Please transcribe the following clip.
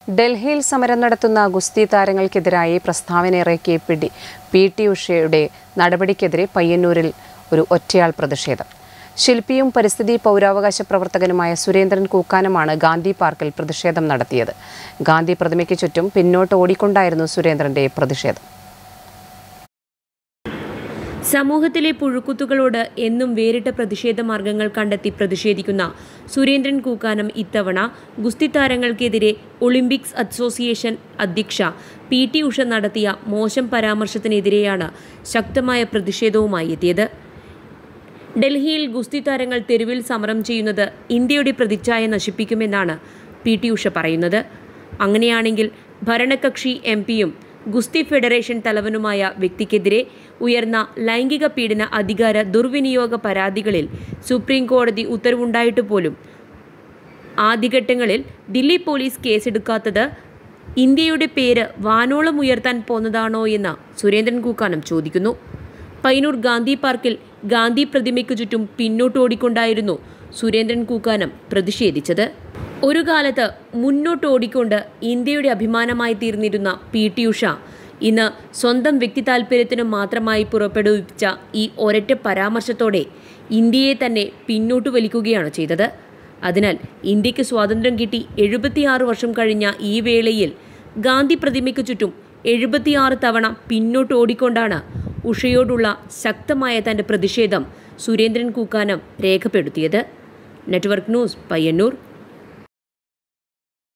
ഡൽഹിയിൽ സമരം നടത്തുന്ന ഗുസ്തി താരങ്ങൾക്കെതിരായി പ്രസ്താവന ഇറക്കിയ പിടി പി ടി ഉഷയുടെ നടപടിക്കെതിരെ പയ്യന്നൂരിൽ ഒരു ഒറ്റയാൾ പ്രതിഷേധം ശില്പിയും പരിസ്ഥിതി പൗരാവകാശ പ്രവർത്തകനുമായ സുരേന്ദ്രൻ കൂക്കാനമാണ് ഗാന്ധി പാർക്കിൽ പ്രതിഷേധം നടത്തിയത് ഗാന്ധി പ്രതിമയ്ക്ക് ചുറ്റും പിന്നോട്ട് ഓടിക്കൊണ്ടായിരുന്നു സുരേന്ദ്രന്റെ പ്രതിഷേധം സമൂഹത്തിലെ പുഴുക്കുത്തുകളോട് എന്നും വേറിട്ട പ്രതിഷേധ മാർഗങ്ങൾ കണ്ടെത്തി പ്രതിഷേധിക്കുന്ന സുരേന്ദ്രൻ കൂക്കാനം ഇത്തവണ ഗുസ്തി താരങ്ങൾക്കെതിരെ ഒളിമ്പിക്സ് അസോസിയേഷൻ അധ്യക്ഷ പി ടി ഉഷ നടത്തിയ മോശം പരാമർശത്തിനെതിരെയാണ് ശക്തമായ പ്രതിഷേധവുമായി എത്തിയത് ഡൽഹിയിൽ ഗുസ്തി താരങ്ങൾ തെരുവിൽ സമരം ചെയ്യുന്നത് ഇന്ത്യയുടെ പ്രതിച്ഛായ നശിപ്പിക്കുമെന്നാണ് പി ടി ഉഷ പറയുന്നത് അങ്ങനെയാണെങ്കിൽ ഭരണകക്ഷി എം പിയും ഗുസ്തി ഫെഡറേഷൻ തലവനുമായ വ്യക്തിക്കെതിരെ ഉയർന്ന ലൈംഗിക പീഡന അധികാര ദുർവിനിയോഗ പരാതികളിൽ സുപ്രീം കോടതി ഉത്തരവുണ്ടായിട്ട് പോലും ആദ്യഘട്ടങ്ങളിൽ ദില്ലി പോലീസ് കേസെടുക്കാത്തത് ഇന്ത്യയുടെ പേര് വാനോളം ഉയർത്താൻ പോന്നതാണോ എന്ന് സുരേന്ദ്രൻ കൂക്കാനം ചോദിക്കുന്നു പയ്യന്നൂർ ഗാന്ധി പാർക്കിൽ ഗാന്ധി പ്രതിമയ്ക്കു ചുറ്റും പിന്നോട്ടോടിക്കൊണ്ടായിരുന്നു സുരേന്ദ്രൻ കൂക്കാനം പ്രതിഷേധിച്ചത് ഒരു കാലത്ത് മുന്നോട്ടോടിക്കൊണ്ട് ഇന്ത്യയുടെ അഭിമാനമായി തീർന്നിരുന്ന പി ടി ഉഷ ഇന്ന് സ്വന്തം വ്യക്തി താൽപ്പര്യത്തിന് മാത്രമായി പുറപ്പെടുവിച്ച ഈ ഒരൊറ്റ പരാമർശത്തോടെ ഇന്ത്യയെ തന്നെ പിന്നോട്ട് വലിക്കുകയാണ് ചെയ്തത് അതിനാൽ ഇന്ത്യക്ക് സ്വാതന്ത്ര്യം കിട്ടി എഴുപത്തിയാറ് വർഷം കഴിഞ്ഞ ഈ വേളയിൽ ഗാന്ധി പ്രതിമയ്ക്ക് ചുറ്റും എഴുപത്തിയാറ് തവണ പിന്നോട്ട് ഓടിക്കൊണ്ടാണ് ഉഷയോടുള്ള ശക്തമായ തന്റെ പ്രതിഷേധം സുരേന്ദ്രൻ കൂക്കാനം രേഖപ്പെടുത്തിയത് നെറ്റ്വർക്ക് ന്യൂസ് പയ്യന്നൂർ